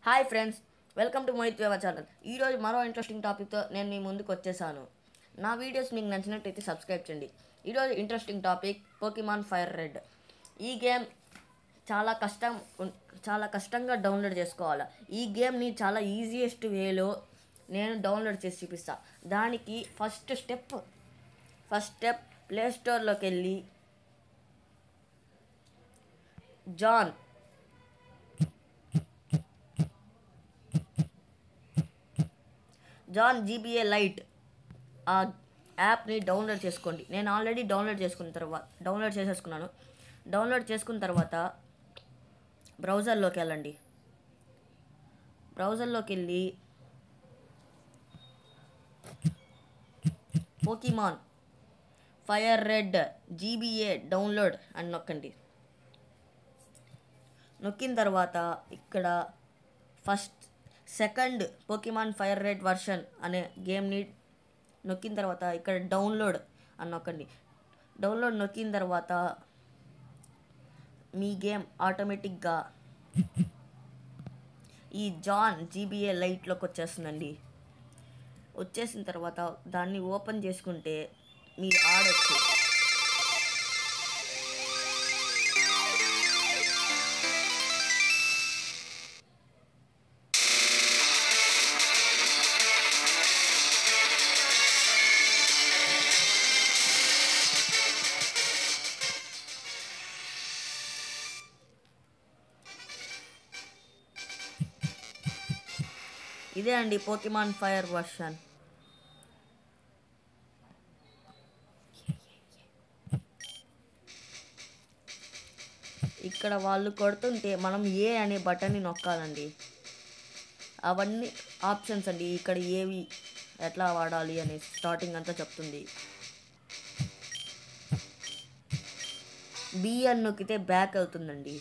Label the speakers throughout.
Speaker 1: Hi friends welcome to Mohit వేవా channel ఈరోజు మరో ఇంట్రెస్టింగ్ టాపిక్తో నేను మీ ముందుకు వచ్చేసాను నా వీడియోస్ మీకు నచ్చినట్టయితే సబ్స్క్రైబ్ చేయండి ఈరోజు interesting topic Pokemon fire red ఈ గేమ్ చాలా కష్టం ఉన్- చాలా కష్టంగా డౌన్లోడ్ చేసుకోవాలి ఈ గేమ్ని చాలా ఈజియెస్ట్ వేలో నేను డౌన్లోడ్ చేసి చూపిస్తా దానికి first step first step play స్టోర్లోకి వెళ్ళి జాన్ జాన్ జీబీఏ లైట్ ఆ యాప్ని డౌన్లోడ్ చేసుకోండి నేను ఆల్రెడీ డౌన్లోడ్ చేసుకున్న తర్వాత డౌన్లోడ్ చేసేసుకున్నాను డౌన్లోడ్ చేసుకున్న తర్వాత బ్రౌజర్లోకి వెళ్ళండి బ్రౌజర్లోకి వెళ్ళి Pokemon fire red GBA download అని నొక్కండి నొక్కిన తర్వాత ఇక్కడ first second Pokemon fire red version అనే గేమ్ని నొక్కిన తర్వాత ఇక్కడ డౌన్లోడ్ అని నొక్కండి డౌన్లోడ్ నొక్కిన తర్వాత మీ గేమ్ ఆటోమేటిక్గా ఈ జాన్ జీబీఏ లైట్లోకి వచ్చేస్తుందండి వచ్చేసిన తర్వాత దాన్ని ఓపెన్ చేసుకుంటే మీరు ఆడొచ్చు ఇదే అండి పోకిమాన్ ఫైర్ వర్షన్ ఇక్కడ వాళ్ళు కొడుతుంటే మనం ఏ అనే బటన్ని నొక్కాలండి అవన్నీ ఆప్షన్స్ అండి ఇక్కడ ఏవి ఎట్లా వాడాలి అని స్టార్టింగ్ అంతా చెప్తుంది బి అని నొక్కితే బ్యాక్ అవుతుందండి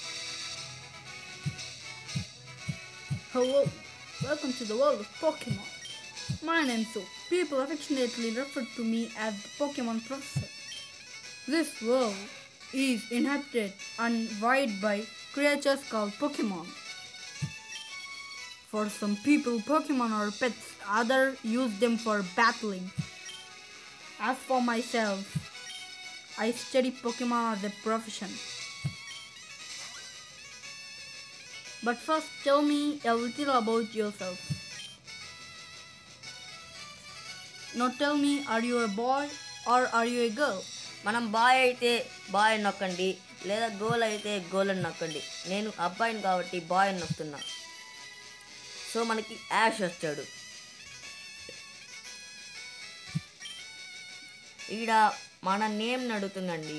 Speaker 2: Hello, welcome to the world of Pokemon. My name's Soap. People affectionately refer to me as the Pokemon Professor. This world is inhabited and vied by creatures called Pokemon. For some people, Pokemon are pets, others use them for battling. As for myself, I study Pokemon as a profession. But first, tell me a little about yourself. Now tell me, are you a boy or are you a girl?
Speaker 1: మనం boy అయితే boy నొక్కండి లేదా goal అయితే goal అని నొక్కండి నేను అబ్బాయిని కాబట్టి బాయ్ అని నొక్కుతున్నా సో మనకి యాష్ వచ్చాడు ఈడ మన నేమ్ని అడుగుతుందండి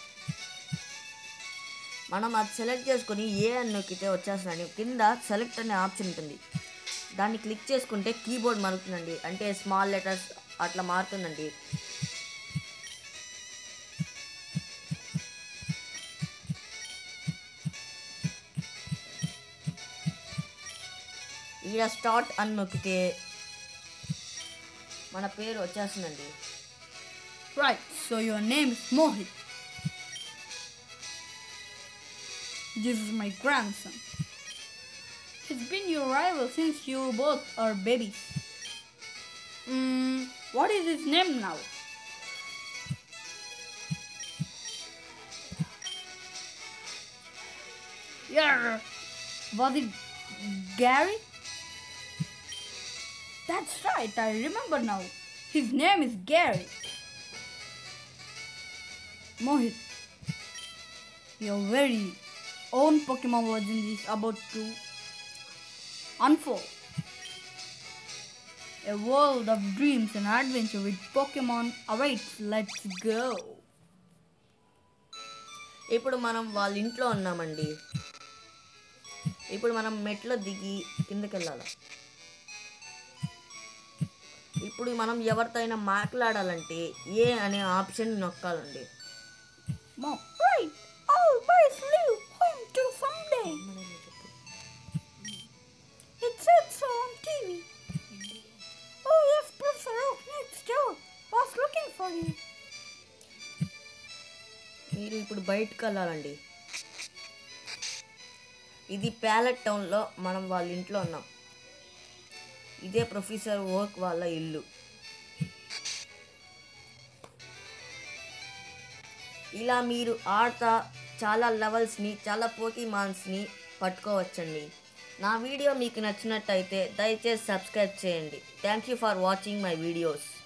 Speaker 1: మనం అది సెలెక్ట్ చేసుకొని ఏ అని నొక్కితే వచ్చేస్తుందండి కింద సెలెక్ట్ అనే ఆప్షన్ ఉంటుంది దాన్ని క్లిక్ చేసుకుంటే కీబోర్డ్ మారుతుందండి అంటే స్మాల్ లెటర్స్ అట్లా మారుతుందండి ఈడ స్టార్ట్ అని నొక్కితే మన పేరు వచ్చేస్తుందండి
Speaker 2: Right, so your name is Mohit. This is my grandson. He's been your rival since you both are babies. Mm, what is his name now? Yeah, was it Gary? That's right, I remember now. His name is Gary. Mohit, your very own Pokemon legend is about to unfold. A world of dreams and adventure with Pokemon awaits. Let's go.
Speaker 1: ఇప్పుడు మనం వాళ్ళ ఇంట్లో ఉన్నామండి ఇప్పుడు మనం మెట్లో దిగి కిందకి వెళ్ళాలి ఇప్పుడు మనం ఎవరితో అయినా మాట్లాడాలంటే ఏ అనే ఆప్షన్ నొక్కాలండి
Speaker 2: Mom, right. All boys leave home till someday. It said so on TV. Oh yes, Professor Oak next door was looking for you.
Speaker 1: మీరు ఇప్పుడు బయటకు వెళ్ళాలండి ఇది ప్యాలెట్ టౌన్లో మనం వాళ్ళ ఇంట్లో ఉన్నాం ఇదే ప్రొఫెసర్ ఓక్ వాళ్ళ ఇల్లు ఇలా మీరు ఆడతా చాలా లెవెల్స్ని చాలా పోకీమాన్స్ని పట్టుకోవచ్చండి నా వీడియో మీకు నచ్చినట్టయితే దయచేసి సబ్స్క్రైబ్ చేయండి thank you for watching my videos